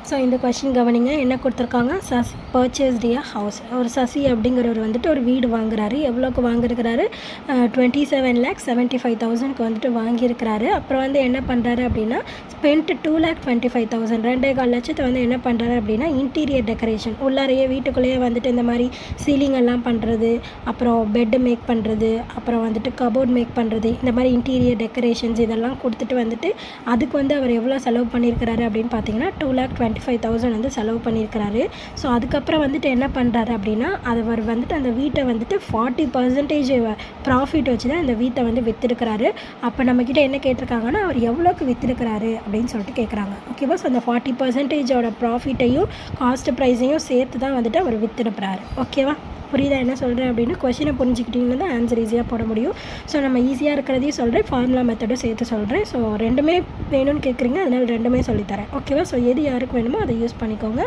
so இந்த question கவனிங்க என்ன கொடுத்துருக்காங்க சஸ் பர்ச்சேஸ்ட் a ஹவுஸ் ஒரு சசி அப்படிங்கிறவர் வந்துட்டு ஒரு வீடு வாங்குறாரு எவ்வளோக்கு வாங்கியிருக்கிறாரு twenty seven lakh seventy five தௌசண்ட்க்கு வந்துட்டு வாங்கியிருக்கிறாரு அப்புறம் வந்து என்ன பண்ணுறாரு அப்படின்னா spend two lakh twenty five thousand ரெண்டே கால் லட்சத்தை வந்து என்ன பண்ணுறாரு அப்படின்னா இன்டீரியர் டெக்கரேஷன் உள்ளாரையே வீட்டுக்குள்ளேயே வந்துட்டு இந்த மாதிரி சீலிங் எல்லாம் பண்ணுறது அப்புறம் பெட்டு மேக் பண்ணுறது அப்புறம் வந்துட்டு கபோர்ட் மேக் பண்ணுறது இந்த மாதிரி இன்டீரியர் டெக்கரேஷன்ஸ் இதெல்லாம் கொடுத்துட்டு வந்துட்டு அதுக்கு வந்து அவர் எவ்வளோ செலவு பண்ணியிருக்கிறாரு அப்படின்னு பார்த்தீங்கன்னா two lakh twenty five thousand வந்து செலவு பண்ணியிருக்கிறாரு ஸோ அதுக்கப்புறம் வந்துட்டு என்ன பண்ணுறாரு அப்படின்னா அது அவர் வந்துட்டு அந்த வீட்டை வந்துட்டு ஃபார்ட்டி பர்சன்டேஜ் ப்ராஃபிட் வச்சு தான் அந்த வீட்டை வந்து விற்றுருக்கிறாரு அப்போ நம்மக்கிட்ட என்ன கேட்டிருக்காங்கன்னா அவர் எவ்வளோக்கு விற்றுருக்கிறாரு அப்படின்னு சொல்லிட்டு கேட்குறாங்க ஓகேவா ஸோ அந்த ஃபார்ட்டி பர்சன்டேஜோட ப்ராஃபிட்டையும் காஸ்ட் ப்ரைஸையும் சேர்த்து தான் வந்துட்டு அவர் விற்றுருப்புறாரு ஓகேவா புரியுதா என்ன சொல்கிறேன் அப்படின்னு கொஷினை புரிஞ்சுக்கிட்டிங்கன்னா தான் ஆன்சர் ஈஸியாக போட முடியும் ஸோ நம்ம ஈஸியாக இருக்கிறதையும் சொல்கிறேன் ஃபார்முலா மெத்தடும் சேர்த்து சொல்கிறேன் ஸோ ரெண்டுமே வேணும்னு கேட்குறீங்க அதனால் ரெண்டுமே சொல்லித்தரேன் ஓகேவா ஸோ எது யாருக்கு வேணுமோ அதை யூஸ் பண்ணிக்கோங்க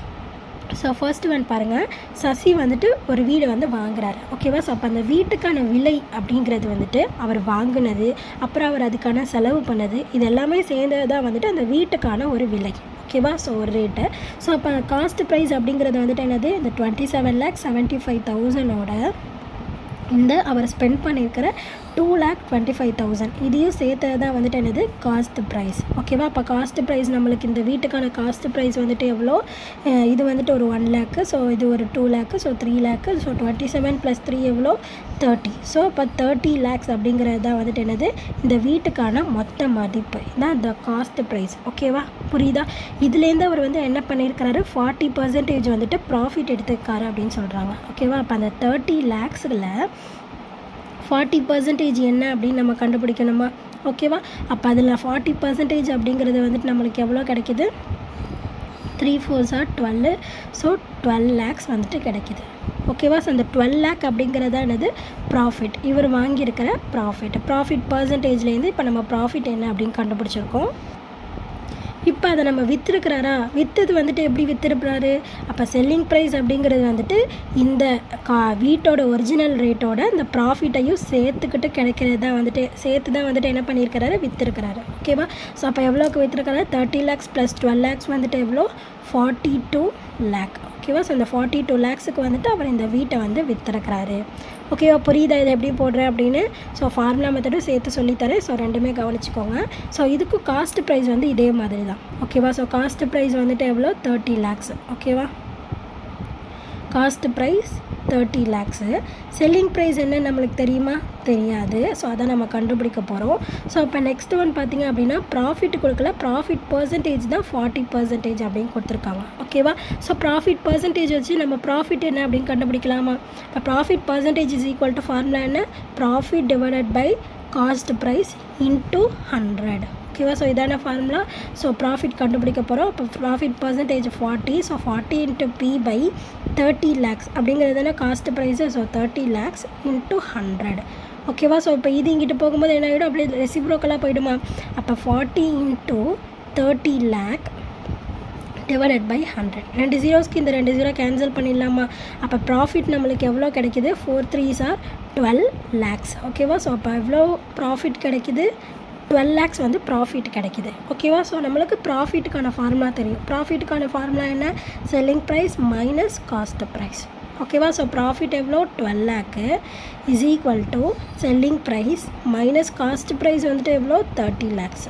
ஸோ ஃபர்ஸ்ட் ஒன் பாருங்கள் சசி வந்துட்டு ஒரு வீடு வந்து வாங்குறாரு ஓகேவா ஸோ அப்போ அந்த வீட்டுக்கான விலை அப்படிங்கிறது வந்துட்டு அவர் வாங்கினது அப்புறம் அவர் அதுக்கான செலவு பண்ணது இது எல்லாமே சேர்ந்தது தான் வந்துட்டு அந்த வீட்டுக்கான ஒரு விலை ஓகேவா ஸோ ஒரு ரேட்டு ஸோ அப்போ காஸ்ட் ப்ரைஸ் அப்படிங்கிறது வந்துட்டு என்னது இந்த twenty seven lakh seventy five தௌசண்டோட இந்த அவர் ஸ்பெண்ட் பண்ணியிருக்கிற two lakh twenty five thousand இதையும் சேர்த்தது தான் வந்துட்டு என்னது காஸ்ட் ப்ரைஸ் ஓகேவா அப்போ காஸ்ட் ப்ரைஸ் நம்மளுக்கு இந்த வீட்டுக்கான காஸ்ட் ப்ரைஸ் வந்துட்டு எவ்வளோ அஹ் இது வந்துட்டு ஒரு ஒன் லேக்கு ஸோ இது ஒரு two lakh so three lakh so twenty seven plus three எவ்வளோ தேர்ட்டி ஸோ இப்போ தேர்ட்டி லேக்ஸ் அப்படிங்கிறது தான் வந்துட்டு என்னது இந்த வீட்டுக்கான மொத்த மதிப்பு இதான் இந்த காஸ்ட் ப்ரைஸ் ஓகேவா புரியுதா இதுலேருந்து அவர் வந்து என்ன பண்ணியிருக்கிறாரு ஃபார்ட்டி பர்சன்டேஜ் வந்துட்டு ப்ராஃபிட் எடுத்துக்காரு அப்படின்னு சொல்கிறாங்க ஓகேவா அப்போ அந்த தேர்ட்டி லேக்ஸில் ஃபார்ட்டி பர்சன்டேஜ் என்ன அப்படின்னு நம்ம கண்டுபிடிக்கணுமா ஓகேவா அப்போ அதில் ஃபார்ட்டி பர்சன்டேஜ் அப்படிங்கிறது வந்துட்டு நம்மளுக்கு எவ்வளோ கிடைக்குது three four are twelve so twelve lakhs வந்துட்டு கிடைக்குது ஓகேவா ஸோ அந்த டுவெல் லேக் அப்படிங்கிறது என்னது ப்ராஃபிட் இவர் வாங்கியிருக்கிற ப்ராஃபிட் ப்ராஃபிட் பர்சன்டேஜ்லேருந்து இப்போ நம்ம ப்ராஃபிட் என்ன அப்படின்னு கண்டுபிடிச்சிருக்கோம் இப்போ அதை நம்ம விற்றுருக்கிறாரா விற்றது வந்துட்டு எப்படி விற்றுருப்பாரு அப்போ செல்லிங் ப்ரைஸ் அப்படிங்கிறது வந்துட்டு இந்த கா வீட்டோட ஒரிஜினல் ரேட்டோட இந்த ப்ராஃபிட்டையும் சேர்த்துக்கிட்டு கிடைக்கிறது தான் வந்துட்டு சேர்த்து தான் வந்துட்டு என்ன பண்ணியிருக்கிறாரு விற்றுருக்கிறாரு ஓகேவா ஸோ அப்போ எவ்வளோக்கு விற்றுருக்கிறாரு thirty lakhs plus twelve lakhs வந்துட்டு எவ்வளோ ஃபார்ட்டி டூ லேக் ஓகேவா ஸோ இந்த ஃபார்ட்டி டூ லேக்ஸுக்கு வந்துட்டு அவர் இந்த வீட்டை வந்து விற்றுருக்கிறாரு ஓகேவா புரியுதா இதை எப்படி போடுறேன் அப்படின்னு ஸோ ஃபார்முலா மெத்தடும் சேர்த்து சொல்லித்தரேன் ஸோ ரெண்டுமே கவனிச்சுக்கோங்க ஸோ இதுக்கும் காஸ்ட் ப்ரைஸ் வந்து இதே மாதிரி தான் ஓகேவா ஸோ காஸ்ட் ப்ரைஸ் வந்துட்டு எவ்வளோ தேர்ட்டி லேக்ஸ் ஓகேவா cost price thirty lakhs selling price என்ன நம்மளுக்கு தெரியுமா தெரியாது ஸோ அதை நம்ம கண்டுபிடிக்க போகிறோம் ஸோ இப்போ நெக்ஸ்ட் ஒன் பார்த்தீங்க அப்படின்னா ப்ராஃபிட் கொடுக்கல ப்ராஃபிட் பர்சன்டேஜ் தான் ஃபார்ட்டி பர்சன்டேஜ் அப்படின்னு கொடுத்துருக்காங்க ஓகேவா ஸோ ப்ராஃபிட் பர்சன்டேஜ் வச்சு நம்ம ப்ராஃபிட் என்ன அப்படின்னு கண்டுபிடிக்கலாமா இப்போ profit percentage is equal to formula என்ன profit divided by cost price into hundred ஓகேவா ஸோ இதான ஃபார்முலா ஸோ ப்ராஃபிட் கண்டுபிடிக்க போகிறோம் இப்போ profit percentage forty so forty into P by thirty lakhs அப்படிங்கிறது தானே cost price so thirty lakhs into hundred ஓகேவா so இப்போ இது இங்கிட்டு போகும்போது என்ன ஆகிடும் அப்படியே ரெசிப்ரோக்கலாக போயிடுமா அப்போ forty into thirty lakh divided by hundred ரெண்டு ஜீரோஸ்க்கு இந்த ரெண்டு ஜீரோ கேன்சல் பண்ணிடலாமா அப்போ ப்ராஃபிட் நம்மளுக்கு எவ்வளோ கிடைக்குது four threes are twelve lakhs ஓகேவா ஸோ அப்போ எவ்வளோ ப்ராஃபிட் கிடைக்குது டுவெல் லேக்ஸ் வந்து ப்ராஃபிட் கிடைக்குது ஓகேவா ஸோ நம்மளுக்கு ப்ராஃபிட்டுக்கான ஃபார்முலா தெரியும் ப்ராஃபிட்டுக்கான ஃபார்முலா என்ன selling price minus cost price ஓகேவா ஸோ ப்ராஃபிட் எவ்வளோ twelve lakh is equal to selling price minus cost price வந்துட்டு எவ்வளோ தேர்ட்டி லேக்ஸ்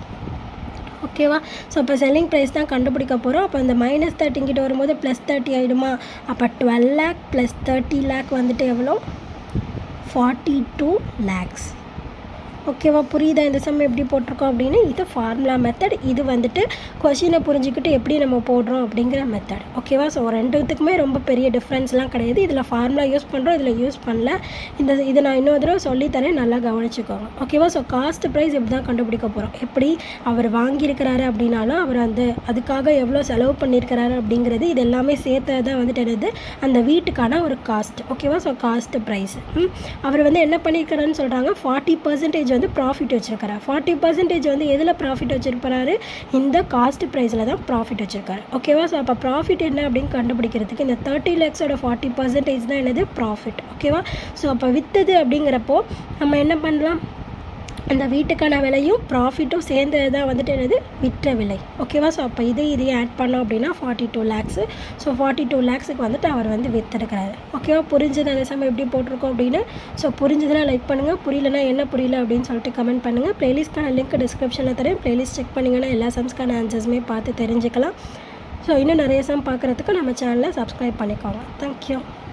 ஓகேவா ஸோ இப்போ செல்லிங் ப்ரைஸ் தான் கண்டுபிடிக்க போகிறோம் அப்போ இந்த மைனஸ் தேர்ட்டிங்கிட்ட வரும்போது ப்ளஸ் தேர்ட்டி ஆகிடுமா அப்போ twelve lakh plus thirty lakh வந்துட்டு எவ்வளோ ஃபார்ட்டி டூ லேக்ஸ் ஓகேவா புரியுதா இந்த சம் எப்படி போட்டிருக்கோம் அப்படின்னு இது ஃபார்முலா மெத்தட் இது வந்துட்டு கொஷினை புரிஞ்சுக்கிட்டு எப்படி நம்ம போடுறோம் அப்படிங்கிற மெத்தட் ஓகேவா ஸோ ரெண்டுத்துக்குமே ரொம்ப பெரிய டிஃப்ரென்ஸ்லாம் கிடையாது இதில் ஃபார்முலா யூஸ் பண்ணுறோம் இதில் யூஸ் பண்ணல இந்த இதை நான் இன்னொரு தடவை சொல்லித்தரேன் நல்லா கவனிச்சுக்கோங்க ஓகேவா ஸோ காஸ்ட் ப்ரைஸ் இப்படி தான் கண்டுபிடிக்க போகிறோம் எப்படி அவர் வாங்கியிருக்கிறாரு அப்படின்னாலும் அவர் அந்த அதுக்காக எவ்வளோ செலவு பண்ணியிருக்கிறாரு அப்படிங்கிறது இது எல்லாமே சேர்த்து தான் வந்துட்டு என்னது அந்த வீட்டுக்கான ஒரு காஸ்ட் ஓகேவா ஸோ காஸ்ட் ப்ரைஸ் அவர் வந்து என்ன பண்ணியிருக்கிறாருன்னு சொல்கிறாங்க ஃபார்ட்டி பர்சன்டேஜ் வந்து ப்ராஃபிட் வச்சுருக்காரு ஃபார்ட்டி பர்சன்டேஜ் வந்து எதில் ப்ராஃபிட் வச்சுருப்பாரு இந்த காஸ்ட் ப்ரைஸில் தான் ப்ராஃபிட் வச்சுருக்காரு ஓகேவா ஸோ அப்போ ப்ராஃபிட் என்ன அப்படின்னு கண்டுபிடிக்கிறதுக்கு இந்த தேர்ட்டி லேக்ஸோட ஃபார்ட்டி பர்சன்டேஜ் தான் என்னது ப்ராஃபிட் ஓகேவா ஸோ அப்போ வித்தது அப்படிங்கிறப்போ நம்ம என்ன பண்ணலாம் அந்த வீட்டுக்கான விலையும் ப்ராஃபிட்டும் சேர்ந்தது தான் வந்துட்டு என்னது விற்ற விலை ஓகேவா ஸோ அப்போ இது இதையும் ஆட் பண்ணோம் அப்படின்னா forty two lakhs so forty two லேக்ஸுக்கு வந்துட்டு அவர் வந்து விற்றுருக்கிறாரு ஓகேவா புரிஞ்சது அந்த சமயம் எப்படி போட்டிருக்கோம் அப்படின்னு ஸோ புரிஞ்சதுன்னா லைக் பண்ணுங்கள் புரியலனா என்ன புரியல அப்படின்னு சொல்லிட்டு கமெண்ட் பண்ணுங்கள் ப்ளேலிஸ்ட்க்கான லிங்க் டிஸ்கிரிப்ஷனில் தரேன் ப்ளேலிஸ்ட் செக் பண்ணிங்கன்னா எல்லா சம்ஸ்க்கான ஆன்சர்ஸுமே பார்த்து தெரிஞ்சுக்கலாம் ஸோ இன்னும் நிறைய சம் பார்க்குறதுக்கு நம்ம சேனலை சப்ஸ்கிரைப் பண்ணிக்கோங்க தேங்க்யூ